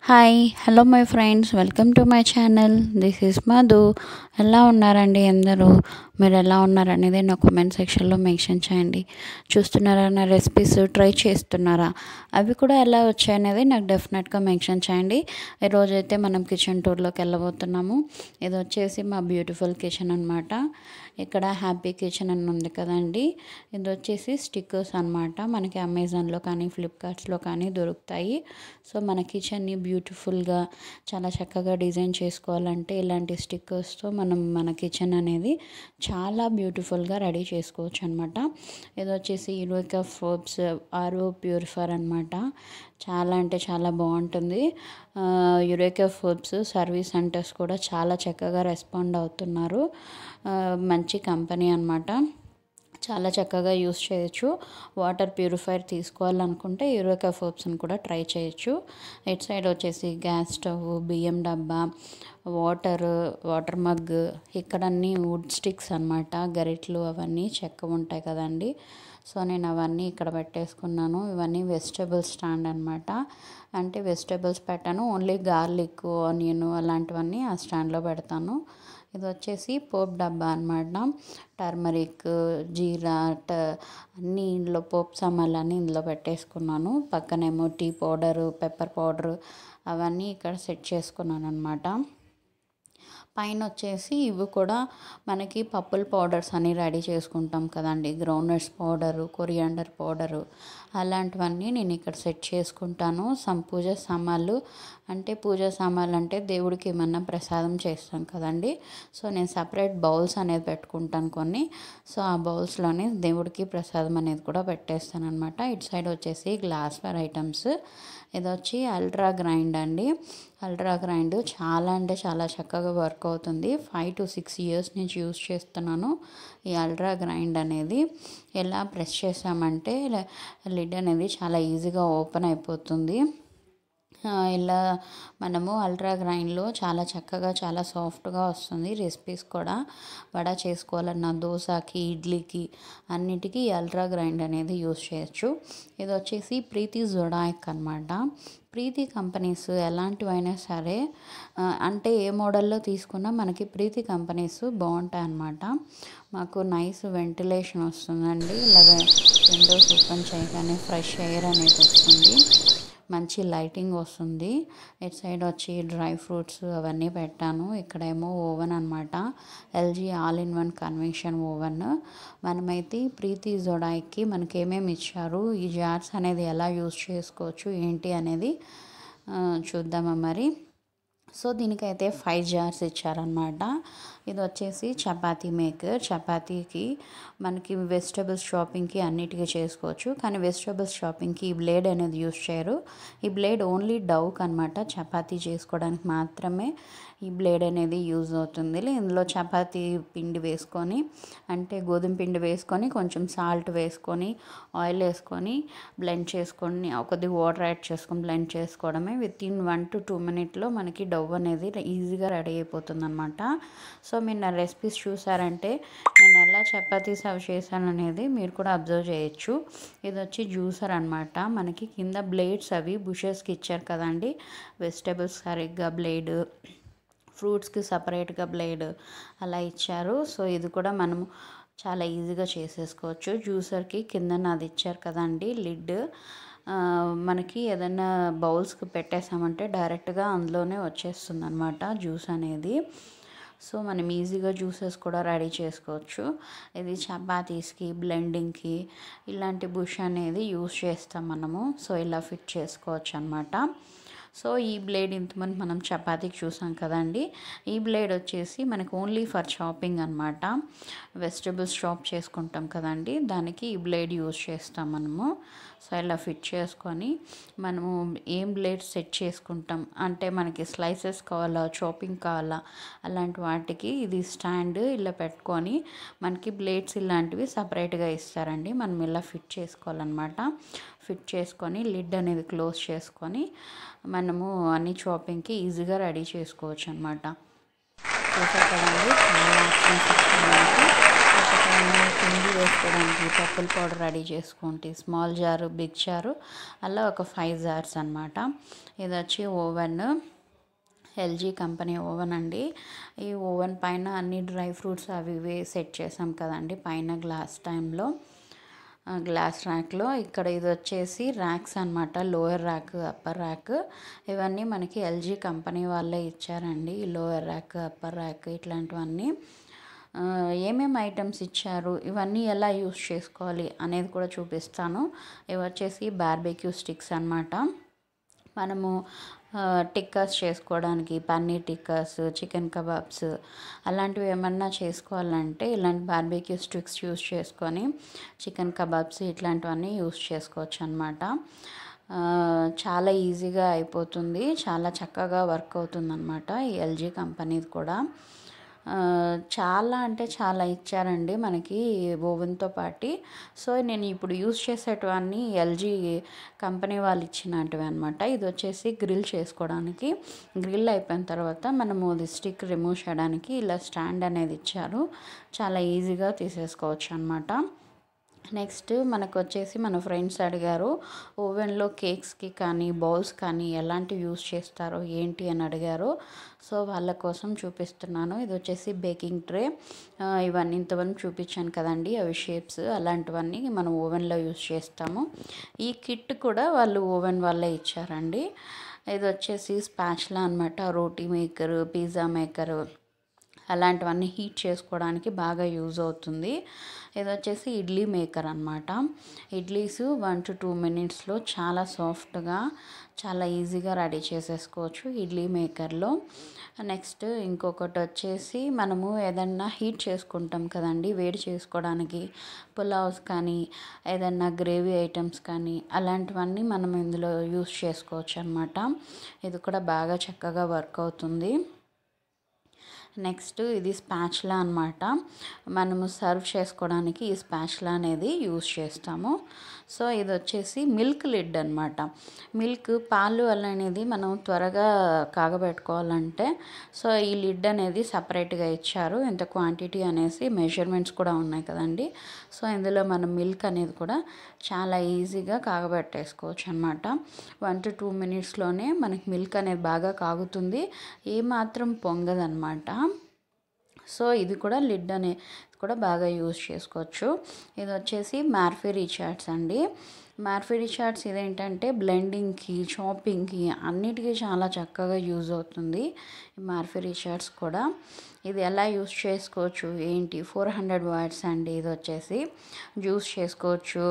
hi hello my friends welcome to my channel this is Madhu ఎలా ఉన్నారండి అందరూ మీరు ఎలా ఉన్నారనేది నా కామెంట్ సెక్షన్లో మెన్షన్ చేయండి చూస్తున్నారా నా రెసిపీస్ ట్రై చేస్తున్నారా అవి కూడా ఎలా వచ్చాయనేది నాకు డెఫినెట్గా మెన్షన్ చేయండి ఈరోజైతే మనం కిచెన్ టూర్లోకి వెళ్ళబోతున్నాము ఇది వచ్చేసి మా బ్యూటిఫుల్ కిచెన్ అనమాట ఇక్కడ హ్యాపీ కిచెన్ అని ఉంది కదండి ఇది వచ్చేసి స్టిక్కర్స్ అనమాట మనకి అమెజాన్లో కానీ ఫ్లిప్కార్ట్స్లో కానీ దొరుకుతాయి సో మన కిచెన్ని బ్యూటిఫుల్గా చాలా చక్కగా డిజైన్ చేసుకోవాలంటే ఇలాంటి స్టిక్కర్స్తో మనం మన కిచెన్ అనేది చాలా బ్యూటిఫుల్గా రెడీ చేసుకోవచ్చు అనమాట ఇది వచ్చేసి యూరోకా ఫోబ్స్ ఆర్ఓ ప్యూరిఫర్ అనమాట చాలా అంటే చాలా బాగుంటుంది యురేకా ఫుడ్స్ సర్వీస్ సెంటర్స్ కూడా చాలా చక్కగా రెస్పాండ్ అవుతున్నారు మంచి కంపెనీ అనమాట చాలా చక్కగా యూస్ చేయొచ్చు వాటర్ ప్యూరిఫైర్ తీసుకోవాలనుకుంటే యూరోకా ఫోబ్స్ని కూడా ట్రై చేయొచ్చు ఇట్ సైడ్ వచ్చేసి గ్యాస్ స్టవ్ బియ్యం డబ్బా వాటర్ వాటర్ మగ్ ఇక్కడ అన్నీ వుడ్ స్టిక్స్ అనమాట గరిట్లు అవన్నీ చెక్క ఉంటాయి కదండి సో నేను అవన్నీ ఇక్కడ పెట్టేసుకున్నాను ఇవన్నీ వెజిటేబుల్ స్టాండ్ అనమాట అంటే వెజిటేబుల్స్ పెట్టాను ఓన్లీ గార్లిక్ ఆనియన్ అలాంటివన్నీ ఆ స్టాండ్లో పెడతాను ఇది వచ్చేసి పోప్ డబ్బా అనమాట టర్మరిక్ జీరా ట అన్నీ ఇందులో పోప్ సామాన్లు అన్నీ ఇందులో పెట్టేసుకున్నాను పక్కనేమో టీ పౌడరు పెప్పర్ పౌడరు అవన్నీ ఇక్కడ సెట్ చేసుకున్నాను అనమాట పైన వచ్చేసి ఇవి కూడా మనకి పప్పుల పౌడర్స్ అని రెడీ చేసుకుంటాం కదండి గ్రౌండ్నట్స్ పౌడరు కొరియాండర్ పౌడరు అలాంటివన్నీ నేను ఇక్కడ సెట్ చేసుకుంటాను సమ్ పూజ సామాన్లు అంటే పూజ సామాన్లు అంటే దేవుడికి ఏమన్నా ప్రసాదం చేస్తాం కదండి సో నేను సపరేట్ బౌల్స్ అనేది పెట్టుకుంటాను కొన్ని సో ఆ బౌల్స్లోనే దేవుడికి ప్రసాదం అనేది కూడా పెట్టేస్తాను అనమాట ఇటు సైడ్ వచ్చేసి గ్లాస్ వేర్ ఐటమ్స్ ఇది వచ్చి అల్ట్రా గ్రైండ్ అండి అల్ట్రా గ్రైండ్ చాలా అంటే చాలా చక్కగా వర్క్ అవుతుంది ఫైవ్ టు సిక్స్ ఇయర్స్ నుంచి యూస్ చేస్తున్నాను ఈ అల్ట్రా గ్రైండ్ అనేది ఎలా ప్రెస్ చేసామంటే లిడ్ అనేది చాలా ఈజీగా ఓపెన్ అయిపోతుంది ఇలా మనము అల్ట్రా గ్రైండ్లో చాలా చక్కగా చాలా సాఫ్ట్గా వస్తుంది రెసిపీస్ కూడా వడ చేసుకోవాలన్న దోశకి ఇడ్లీకి అన్నిటికీ అల్ట్రా గ్రైండ్ అనేది యూస్ చేయొచ్చు ఇది వచ్చేసి ప్రీతి జొడాయిక్ అనమాట ప్రీతి కంపెనీస్ ఎలాంటివైనా సరే అంటే ఏ మోడల్లో తీసుకున్నా మనకి ప్రీతి కంపెనీస్ బాగుంటాయి అన్నమాట మాకు నైస్ వెంటిలేషన్ వస్తుందండి ఇలాగ విండోస్ ఓపెన్ చేయగానే ఫ్రెష్ ఎయిర్ అనేది వస్తుంది మంచి లైటింగ్ వస్తుంది ఇటు సైడ్ వచ్చి డ్రై ఫ్రూట్స్ అవన్నీ పెట్టాను ఇక్కడేమో ఓవెన్ అనమాట LG all in one convention oven మనమైతే ప్రీతి జొడాయికి మనకి ఏమేమి ఇచ్చారు ఈ జార్స్ అనేది ఎలా యూస్ చేసుకోవచ్చు ఏంటి అనేది చూద్దామా మరి సో దీనికైతే ఫైవ్ జార్స్ ఇచ్చారనమాట ఇది వచ్చేసి చపాతీ మేకర్ చపాతీకి మనకి వెజిటబుల్స్ షాపింగ్కి అన్నిటికీ చేసుకోవచ్చు కానీ వెజిటబుల్స్ షాపింగ్కి ఈ బ్లేడ్ అనేది యూస్ చేయరు ఈ బ్లేడ్ ఓన్లీ డౌక్ అనమాట చపాతీ చేసుకోవడానికి మాత్రమే ఈ బ్లేడ్ అనేది యూజ్ అవుతుంది ఇందులో చపాతీ పిండి వేసుకొని అంటే గోధుమ పిండి వేసుకొని కొంచెం సాల్ట్ వేసుకొని ఆయిల్ వేసుకొని బ్లెండ్ చేసుకొని కొద్దిగా వాటర్ యాడ్ చేసుకొని బ్లెండ్ చేసుకోవడమే with in one to two మినిట్లో మనకి డవ్ అనేది ఈజీగా రెడీ అయిపోతుంది అనమాట సో మీరు నా రెసిపీస్ చూసారంటే నేను ఎలా చపాతీ సర్వ్ చేశాను అనేది మీరు కూడా అబ్జర్వ్ చేయొచ్చు ఇది వచ్చి జ్యూసర్ అనమాట మనకి కింద బ్లేడ్స్ అవి బుషెస్కి ఇచ్చారు కదండి వెజిటేబుల్స్ సరిగ్గా బ్లేడ్ ఫ్రూట్స్కి సపరేట్గా బ్లేడ్ అలా ఇచ్చారు సో ఇది కూడా మనము చాలా ఈజీగా చేసేసుకోవచ్చు జ్యూసర్కి కింద నాది ఇచ్చారు కదండి లిడ్ మనకి ఏదైనా బౌల్స్కి పెట్టేసామంటే డైరెక్ట్గా అందులోనే వచ్చేస్తుంది అనమాట జ్యూస్ అనేది సో మనం ఈజీగా జ్యూసెస్ కూడా రెడీ చేసుకోవచ్చు ఇది చపాతీస్కి బ్లెండింగ్కి ఇలాంటి బుష్ అనేది యూస్ చేస్తాం మనము సో ఇలా ఫిట్ చేసుకోవచ్చు అనమాట సో ఈ బ్లేడ్ ఇంతమంది మనం చపాతీకి చూసాం కదండి ఈ బ్లేడ్ వచ్చేసి మనకు ఓన్లీ ఫర్ చాపింగ్ అనమాట వెజిటబుల్స్ చాప్ చేసుకుంటాం కదండి దానికి ఈ బ్లేడ్ యూజ్ చేస్తాం మనము సో ఇలా ఫిట్ చేసుకొని మనము ఏం బ్లేడ్ సెట్ చేసుకుంటాం అంటే మనకి స్లైసెస్ కావాలా చాపింగ్ కావాలా అలాంటి వాటికి ఇది స్టాండ్ ఇలా పెట్టుకొని మనకి బ్లేడ్స్ ఇలాంటివి సపరేట్గా ఇస్తారండి మనం ఇలా ఫిట్ చేసుకోవాలన్నమాట ఫిట్ చేసుకొని లిడ్ అనేది క్లోజ్ చేసుకొని మనము అన్ని చాపింగ్కి ఈజీగా రెడీ చేసుకోవచ్చు అనమాట చూసారు కదండి చాలా ఆప్షన్స్ ఇచ్చారు మనకి ఒక పైన పిండి వేసుకోవడానికి పప్పుల పౌడర్ రెడీ చేసుకోండి స్మాల్ జారు బిగ్ జారు అలా ఒక ఫైవ్ జార్స్ అనమాట ఇది వచ్చి ఓవెన్ ఎల్జీ కంపెనీ ఓవెన్ అండి ఈ ఓవెన్ పైన అన్ని డ్రై ఫ్రూట్స్ అవి ఇవి సెట్ చేసాం కదండి పైన గ్లాస్ టైంలో గ్లాస్ ర్యాక్లో ఇక్కడ ఇది వచ్చేసి ర్యాక్స్ అనమాట లోయర్ ర్యాక్ అప్పర్ ర్యాక్ ఇవన్నీ మనకి ఎల్జీ కంపెనీ వాళ్ళే ఇచ్చారండి ఈ లోయర్ ర్యాక్ అప్పర్ ర్యాక్ ఇట్లాంటివన్నీ ఆ, ఏమేమి ఐటమ్స్ ఇచ్చారు ఇవన్నీ ఎలా యూస్ చేసుకోవాలి అనేది కూడా చూపిస్తాను ఇవి వచ్చేసి బార్బెక్యూ స్టిక్స్ అన్నమాట మనము ఆ, టిక్కాస్ చేసుకోవడానికి పన్నీర్ టిక్కాస్ చికెన్ కబాబ్స్ అలాంటివి ఏమన్నా చేసుకోవాలంటే ఇలాంటి బార్బెక్యూ స్టిక్స్ యూస్ చేసుకొని చికెన్ కబాబ్స్ ఇట్లాంటివన్నీ యూస్ చేసుకోవచ్చు అనమాట చాలా ఈజీగా అయిపోతుంది చాలా చక్కగా వర్క్ అవుతుంది అనమాట ఈ ఎల్జీ కంపెనీది కూడా ఆ, చాలా అంటే చాలా ఇచ్చారండి మనకి ఓవెన్తో పాటి సో నేను ఇప్పుడు యూస్ చేసేటివన్నీ ఎల్జీ కంపెనీ వాళ్ళు ఇచ్చినటివి అనమాట ఇది వచ్చేసి గ్రిల్ చేసుకోవడానికి గ్రిల్ అయిపోయిన తర్వాత మనము అది స్టిక్ రిమూవ్ చేయడానికి ఇలా స్టాండ్ అనేది ఇచ్చారు చాలా ఈజీగా తీసేసుకోవచ్చు అనమాట నెక్స్ట్ మనకు వచ్చేసి మన ఫ్రెండ్స్ అడిగారు ఓవెన్లో కేక్స్కి కానీ బౌల్స్ కానీ ఎలాంటివి యూస్ చేస్తారో ఏంటి అని అడిగారు సో వాళ్ళ కోసం చూపిస్తున్నాను ఇది వచ్చేసి బేకింగ్ ట్రే ఆ, ఇవన్నీ ఇంతవరకు చూపించాను కదండి అవి షేప్స్ అలాంటివన్నీ మనం ఓవెన్లో యూస్ చేస్తాము ఈ కిట్ కూడా వాళ్ళు ఓవెన్ వాళ్ళే ఇచ్చారండి ఇది వచ్చేసి స్పాచ్లా అనమాట రోటీ మేకర్ పిజ్జా మేకర్ అలాంటివన్నీ హీట్ చేసుకోవడానికి బాగా యూజ్ అవుతుంది ఇది వచ్చేసి ఇడ్లీ మేకర్ అనమాట ఇడ్లీస్ వన్ టు టూ మినిట్స్లో చాలా సాఫ్ట్గా చాలా ఈజీగా రెడీ చేసేసుకోవచ్చు ఇడ్లీ మేకర్లో నెక్స్ట్ ఇంకొకటి వచ్చేసి మనము ఏదన్నా హీట్ చేసుకుంటాం కదండి వేడి చేసుకోవడానికి పులావ్స్ కానీ ఏదన్నా గ్రేవీ ఐటమ్స్ కానీ అలాంటివన్నీ మనం ఇందులో యూస్ చేసుకోవచ్చు అనమాట ఇది కూడా బాగా చక్కగా వర్క్ అవుతుంది నెక్స్ట్ ఇది స్పాచ్లా అనమాట మనము సర్వ్ చేసుకోవడానికి ఈ స్పాచ్లా అనేది యూస్ చేస్తాము సో ఇది వచ్చేసి మిల్క్ లిడ్ అనమాట మిల్క్ పాలు అనేది మనం త్వరగా కాగబెట్టుకోవాలంటే సో ఈ లిడ్ అనేది సపరేట్గా ఇచ్చారు ఇంత క్వాంటిటీ అనేసి మెజర్మెంట్స్ కూడా ఉన్నాయి కదండి సో ఇందులో మనం మిల్క్ అనేది కూడా చాలా ఈజీగా కాగబెట్టేసుకోవచ్చు అనమాట వన్ టు టూ మినిట్స్లోనే మనకి మిల్క్ అనేది బాగా కాగుతుంది ఏమాత్రం పొంగదనమాట సో ఇది కూడా లిడ్ అనే కూడా బాగా యూజ్ చేసుకోవచ్చు ఇది వచ్చేసి మార్ఫీ రీచార్డ్స్ అండి మార్ఫీ రీచార్డ్స్ ఇదేంటంటే బ్లెండింగ్కి చాపింగ్కి అన్నిటికీ చాలా చక్కగా యూజ్ అవుతుంది ఈ మార్ఫీ రీచార్డ్స్ కూడా ఇది ఎలా యూజ్ చేసుకోవచ్చు ఏంటి ఫోర్ హండ్రెడ్ వాట్స్ అండి ఇది వచ్చేసి జ్యూస్ చేసుకోవచ్చు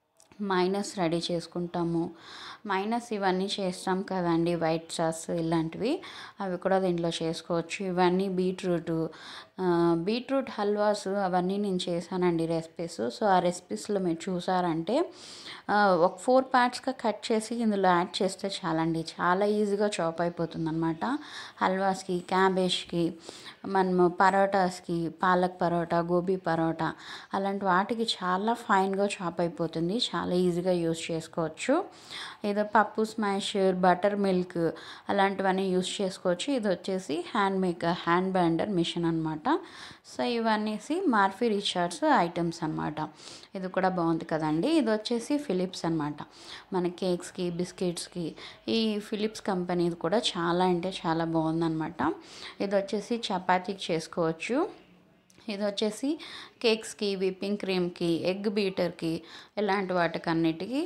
మైనస్ రెడీ చేసుకుంటాము మైనస్ ఇవన్నీ చేస్తాం కదండి వైట్ సాస్ ఇలాంటివి అవి కూడా దీంట్లో చేసుకోవచ్చు ఇవన్నీ బీట్రూట్ బీట్రూట్ హల్వాస్ అవన్నీ నేను చేశానండి రెసిపీస్ సో ఆ రెసిపీస్లో మీరు చూసారంటే ఆ, ఒక ఫోర్ పార్ట్స్గా కట్ చేసి ఇందులో యాడ్ చేస్తే చాలండి చాలా ఈజీగా చాప్ అయిపోతుంది అనమాట హల్వాస్కి క్యాబేజ్కి మనము పరోటాస్కి పాలక్ పరోటా గోబీ పరోటా అలాంటి వాటికి చాలా ఫైన్గా చాప్ అయిపోతుంది చాలా ఈజీగా యూస్ చేసుకోవచ్చు ఏదో పప్పు స్మాషర్ బటర్ మిల్క్ అలాంటివన్నీ యూస్ చేసుకోవచ్చు ఇది వచ్చేసి hand maker hand blender machine అనమాట సో ఇవన్నీసి మార్ఫీ రీచార్డ్స్ ఐటమ్స్ అనమాట ఇది కూడా బాగుంది కదండి ఇది వచ్చేసి ఫిలిప్స్ అనమాట మన కేక్స్కి బిస్కెట్స్కి ఈ ఫిలిప్స్ కంపెనీది కూడా చాలా అంటే చాలా బాగుందన్నమాట ఇది వచ్చేసి చపాతీకి చేసుకోవచ్చు ఇది వచ్చేసి కేక్స్కి విప్పింగ్ క్రీమ్కి ఎగ్ బీటర్కి ఇలాంటి వాటికన్నిటికీ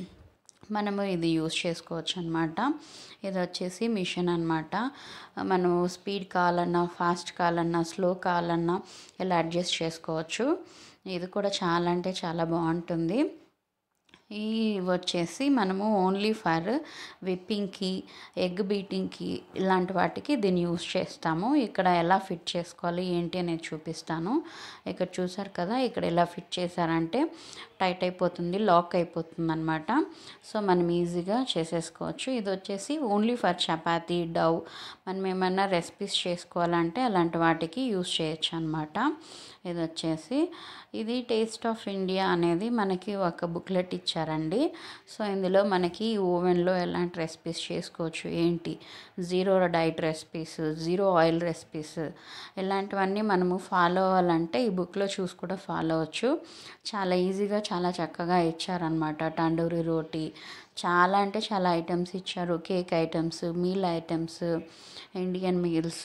మనము ఇది యూస్ చేసుకోవచ్చు అనమాట ఇది వచ్చేసి మిషన్ అనమాట మనం స్పీడ్ కావాలన్నా ఫాస్ట్ కావాలన్నా స్లో కావాలన్నా ఇలా అడ్జస్ట్ చేసుకోవచ్చు ఇది కూడా చాలా అంటే చాలా బాగుంటుంది ఈ వచ్చేసి మనము ఓన్లీ ఫర్ విప్పింగ్కి ఎగ్ బీటింగ్కి ఇలాంటి వాటికి దీన్ని యూస్ చేస్తాము ఇక్కడ ఎలా ఫిట్ చేసుకోవాలి ఏంటి అనేది చూపిస్తాను ఇక్కడ చూసారు కదా ఇక్కడ ఎలా ఫిట్ చేశారంటే టైట్ అయిపోతుంది లాక్ అయిపోతుంది అనమాట సో మనం ఈజీగా చేసేసుకోవచ్చు ఇది వచ్చేసి ఓన్లీ ఫర్ చపాతీ డవ్ మనం ఏమైనా రెసిపీస్ చేసుకోవాలంటే అలాంటి వాటికి యూస్ చేయొచ్చు అనమాట ఇది వచ్చేసి ఇది టేస్ట్ ఆఫ్ ఇండియా అనేది మనకి ఒక బుక్లెట్ ఇచ్చారు ఇచ్చారండి సో ఇందులో మనకి ఓవెన్లో ఎలాంటి రెసిపీస్ చేసుకోవచ్చు ఏంటి zero diet recipes zero oil recipes ఇలాంటివన్నీ మనము ఫాలో అవ్వాలంటే ఈ బుక్లో చూసి కూడా ఫాలో అవ్వచ్చు చాలా ఈజీగా చాలా చక్కగా ఇచ్చారనమాట తండూరి రోటీ చాలా అంటే చాలా ఐటమ్స్ ఇచ్చారు cake items meal items Indian meals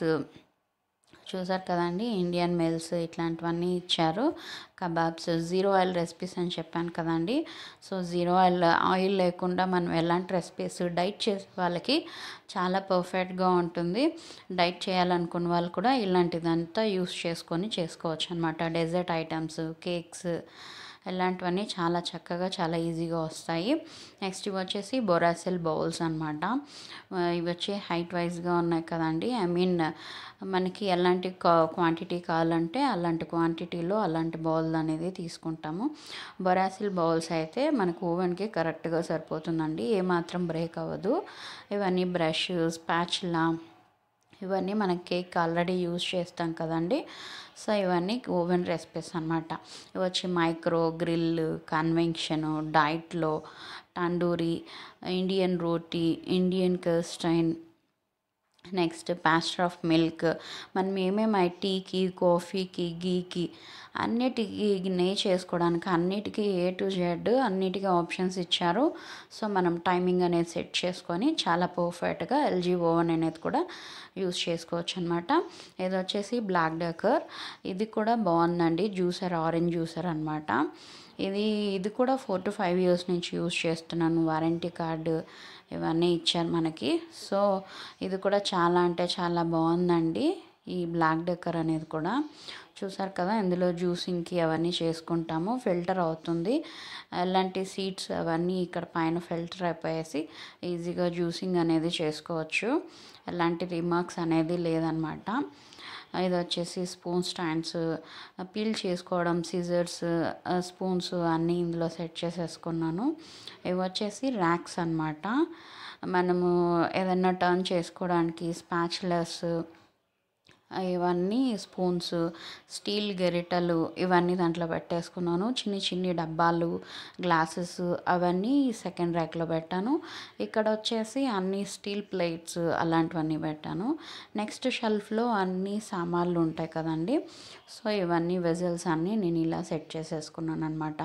చూసారు కదండి ఇండియన్ మీల్స్ ఇట్లాంటివన్నీ ఇచ్చారు కబాబ్స్ జీరో ఆయిల్ రెసిపీస్ అని చెప్పాను కదండి సో జీరో ఆయిల్ ఆయిల్ లేకుండా మనం ఎలాంటి రెసిపీస్ డైట్ చేసే వాళ్ళకి చాలా పర్ఫెక్ట్గా ఉంటుంది డైట్ చేయాలనుకున్న వాళ్ళు కూడా ఇలాంటిదంతా యూస్ చేసుకొని చేసుకోవచ్చు అనమాట డెజర్ట్ ఐటమ్స్ కేక్స్ ఇలాంటివన్నీ చాలా చక్కగా చాలా ఈజీగా వస్తాయి నెక్స్ట్ ఇవి వచ్చేసి బొరాసిల్ బౌల్స్ అనమాట ఇవి వచ్చి హైట్ వైజ్గా ఉన్నాయి కదండి ఐ మీన్ మనకి ఎలాంటి క్వాంటిటీ కావాలంటే అలాంటి క్వాంటిటీలో అలాంటి బౌల్ అనేది తీసుకుంటాము బొరాసిల్ బౌల్స్ అయితే మనకు ఓవెన్కి కరెక్ట్గా సరిపోతుందండి ఏమాత్రం బ్రేక్ అవ్వదు ఇవన్నీ బ్రష్ స్పాచ్లా ఇవన్నీ మనం కేక్ ఆల్రెడీ యూజ్ చేస్తాం కదండి సో ఇవన్నీ ఓవెన్ రెసిపీస్ అనమాట ఇవి వచ్చి మైక్రో గ్రిల్ కన్వెన్షన్ డైట్లో తండూరి ఇండియన్ రోటీ ఇండియన్ కర్స్టైన్ నెక్స్ట్ ప్యాస్టర్ ఆఫ్ మిల్క్ మనం ఏమేమి టీకి కాఫీకి గీకి అన్నిటికీ నెయ్యి చేసుకోవడానికి అన్నిటికీ ఏ టు జెడ్ అన్నిటికీ ఆప్షన్స్ ఇచ్చారు సో మనం టైమింగ్ అనేది సెట్ చేసుకొని చాలా పర్ఫెక్ట్గా ఎల్జీ ఓవెన్ అనేది కూడా యూస్ చేసుకోవచ్చు అనమాట ఇది వచ్చేసి బ్లాక్ డెకర్ ఇది కూడా బాగుందండి జ్యూసర్ ఆరెంజ్ జ్యూసర్ అనమాట ఇది ఇది కూడా ఫోర్ టు ఫైవ్ ఇయర్స్ నుంచి యూస్ చేస్తున్నాను వారంటీ కార్డు ఇవన్నీ ఇచ్చారు మనకి సో ఇది కూడా చాలా అంటే చాలా బాగుందండి ఈ బ్లాక్ డెక్కర్ అనేది కూడా చూసారు కదా ఇందులో జ్యూసింగ్కి అవన్నీ చేసుకుంటాము ఫిల్టర్ అవుతుంది అలాంటి సీడ్స్ అవన్నీ ఇక్కడ పైన ఫిల్టర్ అయిపోయేసి ఈజీగా జ్యూసింగ్ అనేది చేసుకోవచ్చు ఎలాంటి రిమార్క్స్ అనేది లేదనమాట ఇది వచ్చేసి స్పూన్ స్టాండ్స్ పీల్ చేసుకోవడం సిజర్స్ స్పూన్స్ అన్నీ ఇందులో సెట్ చేసేసుకున్నాను ఇవి వచ్చేసి ర్యాక్స్ అనమాట మనము ఏదైనా టర్న్ చేసుకోవడానికి స్పాచ్లెస్ ఇవన్నీ స్పూన్స్ స్టీల్ గరిటెలు ఇవన్నీ దాంట్లో పెట్టేసుకున్నాను చిన్ని చిన్ని డబ్బాలు గ్లాసెస్ అవన్నీ సెకండ్ ర్యాక్లో పెట్టాను ఇక్కడ వచ్చేసి అన్ని స్టీల్ ప్లేట్స్ అలాంటివన్నీ పెట్టాను నెక్స్ట్ షెల్ఫ్లో అన్ని సామాన్లు ఉంటాయి కదండి సో ఇవన్నీ వెజల్స్ అన్నీ నేను ఇలా సెట్ చేసేసుకున్నాను అనమాట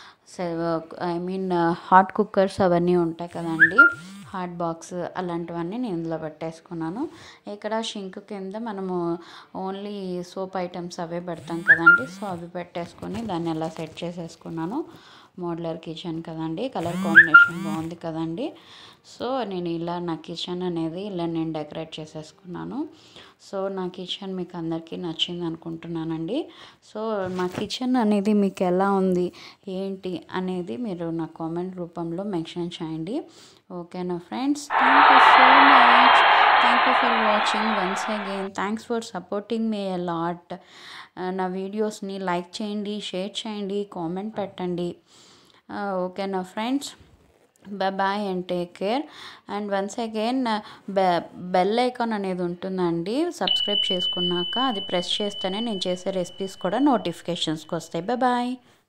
ఐ మీన్ హాట్ కుక్కర్స్ అవన్నీ ఉంటాయి కదండి హాట్ బాక్స్ అలాంటివన్నీ నేను ఇందులో పెట్టేసుకున్నాను ఇక్కడ షింక్ కింద మనము ఓన్లీ సోప్ ఐటమ్స్ అవే పెడతాం కదండి సో అవి పెట్టేసుకొని దాన్ని అలా సెట్ చేసేసుకున్నాను మోడ్లర్ కిచెన్ కదండి కలర్ కాంబినేషన్ బాగుంది కదండి సో నేను ఇలా నా కిచెన్ అనేది ఇలా నేను డెకరేట్ చేసేసుకున్నాను సో నా కిచెన్ మీకు అందరికీ నచ్చింది అనుకుంటున్నానండి సో మా కిచెన్ అనేది మీకు ఎలా ఉంది ఏంటి అనేది మీరు నా కామెంట్ రూపంలో మెన్షన్ చేయండి ఓకేనా friends thank you so much thank you for watching once again thanks for supporting me a lot నా వీడియోస్ని లైక్ చేయండి షేర్ చేయండి కామెంట్ పెట్టండి ఓకేనా friends bye and take care and once again be bell icon అనేది ఉంటుందండి subscribe చేసుకున్నాక అది ప్రెస్ చేస్తేనే నేను చేసే రెసిపీస్ కూడా నోటిఫికేషన్స్కి వస్తాయి బాయ్